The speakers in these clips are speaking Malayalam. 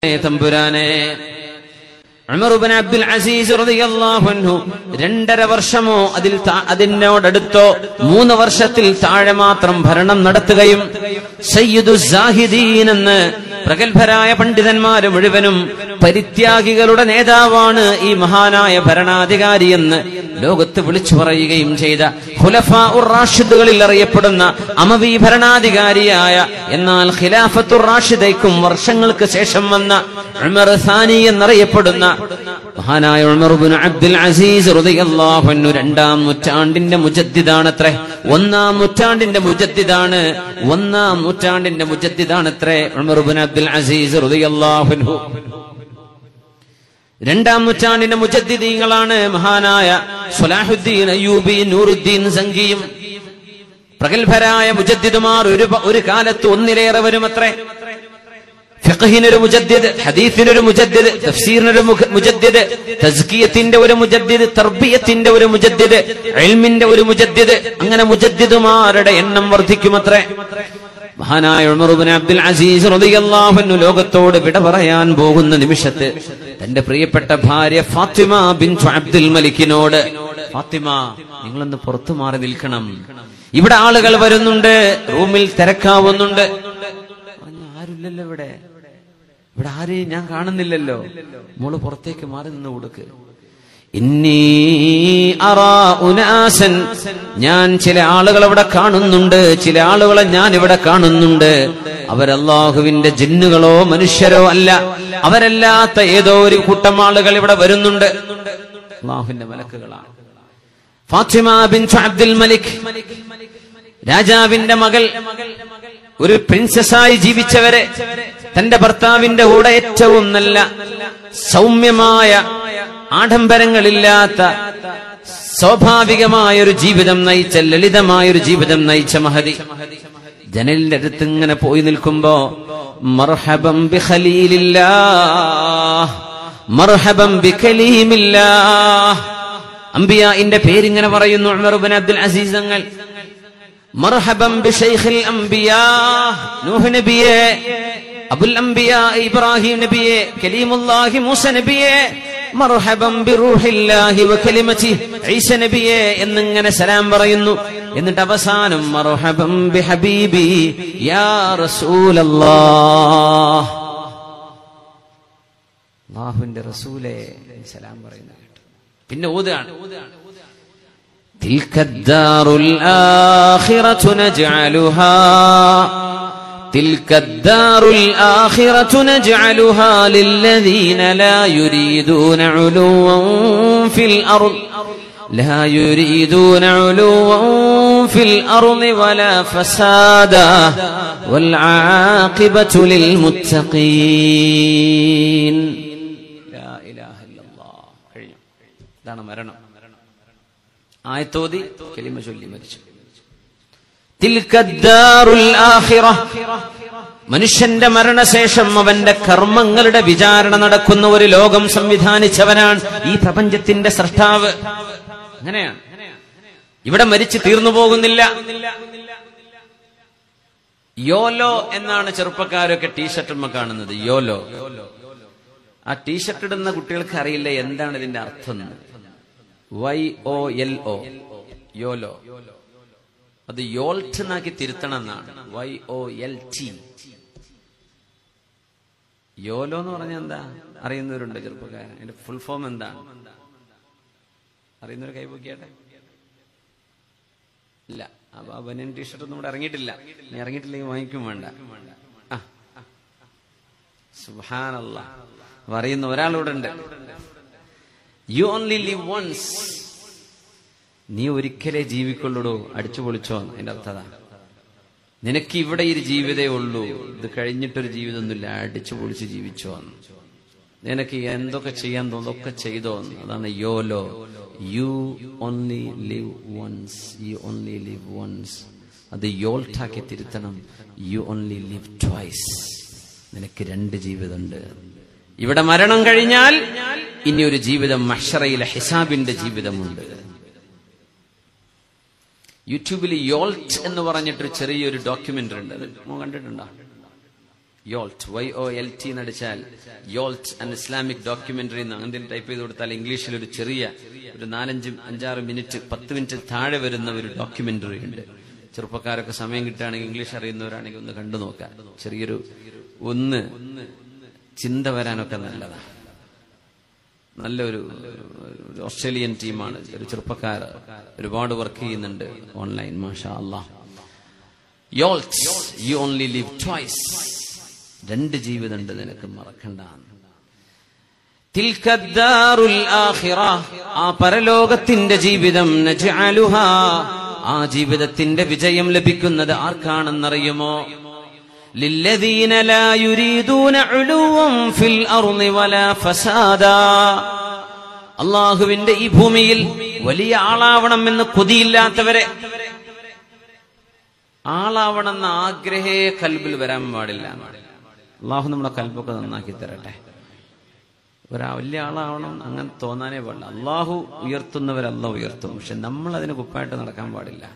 തമ്പുരാനെ ഉമറുബിൻ അബ്ദുൽ അസീസ് റളിയല്ലാഹു അൻഹു രണ്ടര വർഷമോ അതിൽ താ- അതിനോടടുത്തോ മൂന്ന് വർഷത്തിൽ താഴെ മാത്രം ഭരണം നടത്തുകയും സയ്യിദു സാഹിദീൻ എന്ന് പ്രഗത്ഭരായ പണ്ഡിതന്മാര് മുഴുവനും പരിത്യാഗികളുടെ നേതാവാണ് ഈ മഹാനായ ഭരണാധികാരി എന്ന് ലോകത്ത് വിളിച്ചു പറയുകയും ചെയ്ത ഖുലഫ ഉർ റാഷിദുകളിൽ അറിയപ്പെടുന്ന അമവി ഭരണാധികാരിയായ എന്നാൽ ഖിലാഫത്തുർ റാഷിദയ്ക്കും വർഷങ്ങൾക്ക് ശേഷം വന്ന ഉമർ സാനി എന്നറിയപ്പെടുന്ന മഹാനായ ഉമർ ഇബ്നു അബ്ദുൽ അസീസ് റളിയല്ലാഹു അൻഹു രണ്ടാം നൂറ്റാണ്ടിന്റെ മുജദ്ദിദാണത്രേ ഒന്നാം നൂറ്റാണ്ടിന്റെ മുജദ്ദിദാണ് ഒന്നാം നൂറ്റാണ്ടിന്റെ മുജദ്ദിദാണത്രേ ഉമർ ഇബ്നു അബ്ദുൽ അസീസ് റളിയല്ലാഹു അൻഹു രണ്ടാം നൂറ്റാണ്ടിന്റെ മുജദ്ദിദീങ്ങളാണ് മഹാനായ സുലാഹുദ്ദീൻ അയ്യൂബി നൂറുദ്ദീൻ സംഘിയും പ്രഗത്ഭരായ മുജദ്ദിദുമാർ ഒരു പ- ഒരു കാലത്ത് ഒന്നിലേറെ വരുമത്രേ ഫിഖഹിനൊരു മുജദ്ദിദ് ഹദീസിനൊരു മുജദ്ദിദ് തഫ്സീറിനൊരു മുഖ- മുജദ്ദിദ് തസ്കിയത്തിന്റെ ഒരു മുജദ്ദിദ് തർബിയത്തിന്റെ ഒരു മുജദ്ദിദ് ഇൽമിന്റെ ഒരു മുജദ്ദിദ് അങ്ങനെ മുജദ്ദിദുമാരുടെ എണ്ണം വർദ്ധിക്കുമത്രേ മഹാനായ ഉമർ ഇബ്നു അബ്ദുൽ അസീസ് റളിയല്ലാഹു അൻഹു ലോകത്തോട് വിട പറയാൻ പോകുന്ന നിമിഷത്ത് തന്റെ പ്രിയപ്പെട്ട ഭാര്യ ഫാത്തിമ ബിൻതു അബ്ദുൽ മലിക്കിനോട് ഫാത്തിമ നിങ്ങളൊന്ന് പുറത്തു മാറി നിൽക്കണം ഇവിടെ ആളുകൾ വരുന്നുണ്ട് റൂമിൽ തിരക്കാവുന്നുണ്ട് പറഞ്ഞു, ആരുമില്ലല്ലോ ഇവിടെ ഇവിടെ ആരെയും ഞാൻ കാണുന്നില്ലല്ലോ മോള് പുറത്തേക്ക് മാറി നിന്ന് കൊടുക്ക് ഇന്നീ അറാ ഉനാസൻ ഞാൻ ചില ആളുകൾ അവിടെ കാണുന്നുണ്ട് ചില ആളുകളെ ഞാൻ ഇവിടെ കാണുന്നുണ്ട് അവരല്ലാഹുവിന്റെ ജിന്നുകളോ മനുഷ്യരോ അല്ല അവരല്ലാത്ത ഏതോ ഒരു കൂട്ടം ആളുകൾ ഇവിടെ വരുന്നുണ്ട് അള്ളാഹുവിന്റെ മലക്കുകളാണ് ഫാത്തിമ ബിൻ അബ്ദുൽ മലിക് രാജാവിന്റെ മകൾ ഒരു പ്രിൻസസായി ജീവിച്ചവരെ തന്റെ ഭർത്താവിന്റെ കൂടെ ഏറ്റവും നല്ല സൗമ്യമായ ആഡംബരങ്ങളില്ലാത്ത സ്വാഭാവികമായ ഒരു ജീവിതം നയിച്ച ലളിതമായ ഒരു ജീവിതം നയിച്ച മഹതി ജനലിന്റെ അടുത്ത് ഇങ്ങനെ പോയി നിൽക്കുമ്പോ മർഹബം ബി ഖലീലില്ലാ മർഹബം ബി കലീമില്ലാ അംബിയാന്റെ പേരിങ്ങനെ പറയുന്നു ഉമർ ഇബ്നു അബ്ദുൽ അസീസ് തങ്ങൾ മർഹബം ബിശൈഖിൽ അംബിയാ നൂഹ് നബിയെ അബുൽ അംബിയാ ഇബ്രാഹിം നബിയെ കലീമുല്ലാഹി മൂസ നബിയെ മർഹബം ബിറൂഹില്ലാഹി വകലിമതി ഈസ നബിയെ എന്നിങ്ങനെ സലാം പറയുന്നു എന്നിട്ട് അവസാനം മർഹബം ബിഹബീബി യാ റസൂലല്ലാഹ് അല്ലാഹുവിന്റെ റസൂലേ സലാം പറയുന്നത് കേട്ടു പിന്നെ ഓതുകയാണ് تلك الدار الآخرة نجعلها تلك الدار الآخرة نجعلها للذين لا يريدون علوا في الأرض لا يريدون علوا في الأرض ولا فسادا والعاقبة للمتقين لا إله إلا الله ഇതാണ് മരണം ആയത്തോതി കെലിമ ചൊല്ലി മരിച്ചു തിൽക്കദ്ദാറുൽ ആഖിറ മനുഷ്യന്റെ മരണശേഷം അവന്റെ കർമ്മങ്ങളുടെ വിചാരണ നടക്കുന്ന ഒരു ലോകം സംവിധാനിച്ചവനാണ് ഈ പ്രപഞ്ചത്തിന്റെ സൃഷ്ടാവ് അങ്ങനെയാണ് ഇവിടെ മരിച്ചു തീർന്നു പോകുന്നില്ല യോലോ എന്നാണ് ചെറുപ്പക്കാരൊക്കെ ടീഷർട്ടുമ്മ കാണുന്നത് യോലോ ആ ടീഷർട്ട് ഇടുന്ന കുട്ടികൾക്ക് അറിയില്ല എന്താണ് ഇതിന്റെ അർത്ഥം എന്ന്. Y O L O YOLO അത് യോൾട്ട് എന്നാക്കി തിരുത്തണം എന്നാണ് Y O L T YOLO എന്ന് പറഞ്ഞാൽ എന്താ അറിയുന്നവരുണ്ട് ചെറുപ്പക്കാരൻ അതിന്റെ ഫുൾ ഫോം എന്താണ് അറിയുന്നവർ കൈപോക്കിയാട്ടെ ഇല്ല അപ്പൊ ആ ബനിയൻ ടീഷർട്ട് ഒന്നും ഇവിടെ ഇറങ്ങിയിട്ടില്ല ഇനി ഇറങ്ങിയിട്ടില്ലെങ്കിൽ വാങ്ങിക്കും വേണ്ട ആ സുഹാനല്ല പറയുന്ന ഒരാളിവിടെ ഉണ്ട് യു ഓൺലി ലിവ് വൺസ് നീ ഒരിക്കലേ ജീവിക്കുള്ളൂ അടിച്ചു പൊളിച്ചോ അതിന്റെ അർത്ഥത നിനക്ക് ഇവിടെ ഒരു ജീവിതേ ഉള്ളൂ ഇത് കഴിഞ്ഞിട്ടൊരു ജീവിതമൊന്നുമില്ല അടിച്ചു പൊളിച്ച് ജീവിച്ചോ നിനക്ക് എന്തൊക്കെ ചെയ്യാൻ തോന്നുന്നതൊക്കെ ചെയ്തോ അതാണ് YOLO you only live once you only live once അത് യോൾട്ടാക്കി തിരുത്തണം യു ഓൺലി ലിവ് ട്വൈസ് നിനക്ക് രണ്ട് ജീവിതമുണ്ട് ഇവിടെ മരണം കഴിഞ്ഞാൽ ഇനി ഒരു ജീവിതം മഷറയിലെ ഹിസാബിന്റെ ജീവിതമുണ്ട് യൂട്യൂബിൽ യോൾട്ട് എന്ന് പറഞ്ഞിട്ടൊരു ചെറിയൊരു ഡോക്യുമെന്ററി ഉണ്ട് അത് മോൻ കണ്ടിട്ടുണ്ടോ YOLT Y O L T എന്നടിച്ചാൽ യോൾട്ട് ആൻഡ് ഇസ്ലാമിക് ഡോക്യുമെന്ററി എന്ന് അങ്ങനെ ടൈപ്പ് ചെയ്ത് കൊടുത്താൽ ഇംഗ്ലീഷിൽ ഒരു ചെറിയ ഒരു നാലഞ്ച് അഞ്ചാറ് മിനിറ്റ് പത്ത് മിനിറ്റ് താഴെ വരുന്ന ഒരു ഡോക്യുമെന്ററി ഉണ്ട് ചെറുപ്പക്കാരൊക്കെ സമയം കിട്ടുകയാണെങ്കിൽ ഇംഗ്ലീഷ് അറിയുന്നവരാണെങ്കിൽ ഒന്ന് കണ്ടു നോക്കാം ചെറിയൊരു ഒന്ന് ചിന്ത വരാനൊക്കെ നല്ലതാണ് നല്ലൊരു ഒരു ഓസ്ട്രേലിയൻ ടീമാണ് ഒരു ചെറുപ്പക്കാർ ഒരുപാട് വർക്ക് ചെയ്യുന്നുണ്ട് ഓൺലൈൻ മാഷാ അള്ളാഹ് YOLT you only live twice രണ്ട് ജീവിതമുണ്ട് നിനക്ക് മറക്കണ്ട തിൽക്കദ്ദാറുൽ ആഖിറ ആ പരലോകത്തിന്റെ ജീവിതം നജ്അലുഹാ ആ ജീവിതത്തിന്റെ വിജയം ലഭിക്കുന്നത് ആർക്കാണെന്നറിയുമോ للذين لا يريدون علوا في الأرض ولا فسادا അള്ളാഹുവിന്റെ ഈ ഭൂമിയിൽ വലിയ ആളാവണം എന്ന് കൊതിയില്ലാത്തവരെ ആളാവണം എന്ന ആഗ്രഹേ കൽബിൽ വരാൻ പാടില്ല അള്ളാഹു നമ്മുടെ കൽബൊക്കെ നന്നാക്കി തരട്ടെ ഒരാ വലിയ ആളാവണം അങ്ങനെ തോന്നാനേ പാടില്ല അള്ളാഹു ഉയർത്തുന്നവരല്ല ഉയർത്തും പക്ഷെ നമ്മൾ അതിന് കുപ്പായിട്ട് നടക്കാൻ പാടില്ല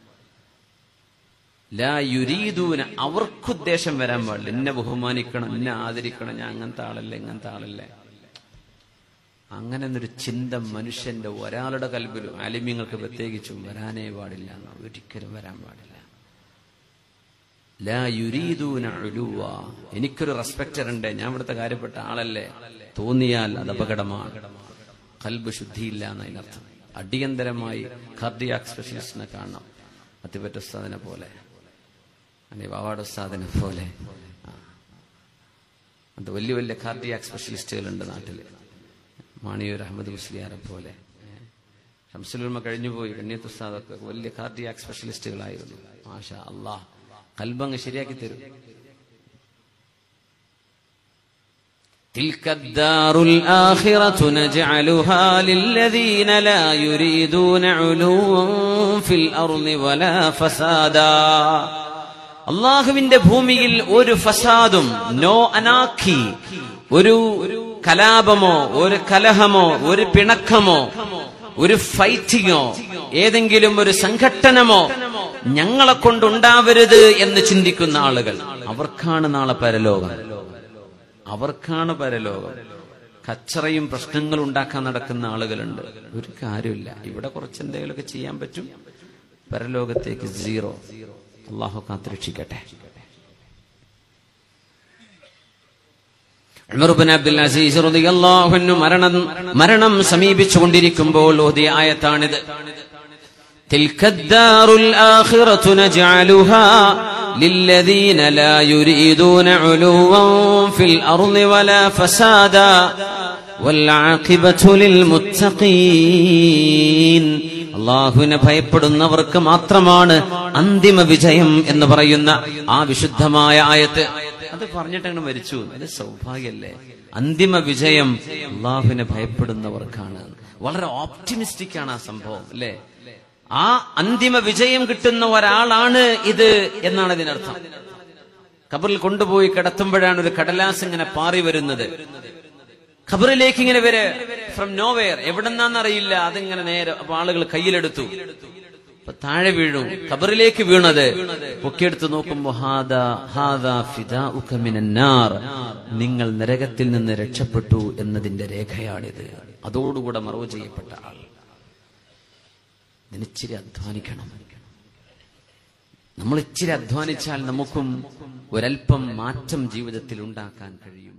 ലാ യുരീദൂന അവർക്കുദ്ദേശം വരാൻ പാടില്ല എന്നെ ബഹുമാനിക്കണം എന്നെ ആദരിക്കണം ഞാൻ അങ്ങനത്തെ ആളല്ലേ ഇങ്ങനത്തെ ആളല്ലേ അങ്ങനെ എന്നൊരു ചിന്ത മനുഷ്യന്റെ ഒരാളുടെ കൽബിലും അലിമ്യങ്ങൾക്ക് പ്രത്യേകിച്ചും വരാനേ പാടില്ല എന്ന് ഒരിക്കലും വരാൻ പാടില്ല ലാ യുരീദൂന ഉലുവ എനിക്കൊരു റെസ്പെക്ടർ ഉണ്ട് ഞാൻ ഇവിടുത്തെ കാര്യപ്പെട്ട ആളല്ലേ തോന്നിയാൽ അത് അപകടമാണ് കൽബ് ശുദ്ധിയില്ല എന്നതിനർത്ഥം അടിയന്തരമായി കാർഡിയാക് സ്പെഷ്യലിസ്റ്റിനെ കാണണം അത്തിപ്പറ്റ ഉസ്താദിനെ പോലെ അല്ലെങ്കിൽ വാവാട് ഉസ്താദിനെ പോലെ ആ. അത് വലിയ വലിയ കാർഡിയാക് സ്പെഷ്യലിസ്റ്റുകളുണ്ട് നാട്ടിൽ മാണിയൂർ അഹമ്മദ് മുസ്ലിയാരെ പോലെ ഷംസുലുമ കഴിഞ്ഞുപോയി കണ്യത്ത് ഉസ്താദൊക്കെ വലിയ കാർഡിയാക് സ്പെഷ്യലിസ്റ്റുകളായിരുന്നു മാഷാ അള്ളാഹ് കൽബങ്ങ് ശരിയാക്കി തരും تلك الدار الآخرة نجعلها للذين لا يريدون علوا في الأرض ولا فسادا അള്ളാഹുവിന്റെ ഭൂമിയിൽ ഒരു ഫസാദും നോ അനാഖി ഒരു കലാപമോ ഒരു കലഹമോ ഒരു പിണക്കമോ ഒരു ഫൈറ്റിങ്ങോ ഏതെങ്കിലും ഒരു സംഘട്ടനമോ ഞങ്ങളെ കൊണ്ടുണ്ടാവരുത് എന്ന് ചിന്തിക്കുന്ന ആളുകൾ അവർക്കാണ് നാളെ പരലോകം അവർക്കാണ് പരലോകം കച്ചറയും പ്രശ്നങ്ങളും ഉണ്ടാക്കാൻ നടക്കുന്ന ആളുകളുണ്ട് ഒരു കാര്യമില്ല ഇവിടെ കുറച്ച് എന്തെങ്കിലുമൊക്കെ ചെയ്യാൻ പറ്റും പരലോകത്തേക്ക് സീറോ അള്ളാഹു കാത്തുരക്ഷിക്കട്ടെ ഉമർബിൻ അബ്ദുൽ അസീസ് റളിയല്ലാഹു അൻഹു മരണം മരണം സമീപിച്ചുകൊണ്ടിരിക്കുമ്പോൾ ഓതിയ ആയത്താണിത് تلك الدار الآخرة نجعلها للذين لا يريدون علوا في الأرض ولا فسادا والعاقبة للمتقين അള്ളാഹുവിനെ ഭയപ്പെടുന്നവർക്ക് മാത്രമാണ് അന്തിമ വിജയം എന്ന് പറയുന്ന ആ വിശുദ്ധമായ ആയത്ത് അത് പറഞ്ഞിട്ട് അങ്ങനെ മരിച്ചു അത് സൗഭാഗ്യല്ലേ അന്തിമ വിജയം അള്ളാഹുവിനെ ഭയപ്പെടുന്നവർക്കാണ് വളരെ ഓപ്റ്റിമിസ്റ്റിക് ആണ് ആ സംഭവം അല്ലേ ആ അന്തിമ വിജയം കിട്ടുന്ന ഒരാളാണ് ഇത് എന്നാണ് ഇതിനർത്ഥം ഖബറിൽ കൊണ്ടുപോയി കിടത്തുമ്പോഴാണ് ഒരു കടലാസ് ഇങ്ങനെ പാറി വരുന്നത് ഖബറിലേക്ക് ഇങ്ങനെ വരെ ഫ്രം നോവെയർ എവിടെന്നാന്നറിയില്ല അതിങ്ങനെ നേരെ അപ്പൊ ആളുകൾ കയ്യിലെടുത്തു അപ്പൊ താഴെ വീണു ഖബറിലേക്ക് വീണത് പൊക്കിയെടുത്ത് നോക്കുമ്പോ ഹാദാ ഹാദാ ഫിദാഉക മിനന്നാർ നിങ്ങൾ നരകത്തിൽ നിന്ന് രക്ഷപ്പെട്ടു എന്നതിന്റെ രേഖയാണിത് അതോടുകൂടെ മറവ് ചെയ്യപ്പെട്ട ആൾ ഇതിനിച്ചിരി അധ്വാനിക്കണം നമ്മൾ ഇച്ചിരി അധ്വാനിച്ചാൽ നമുക്കും ഒരൽപ്പം മാറ്റം ജീവിതത്തിൽ ഉണ്ടാക്കാൻ കഴിയും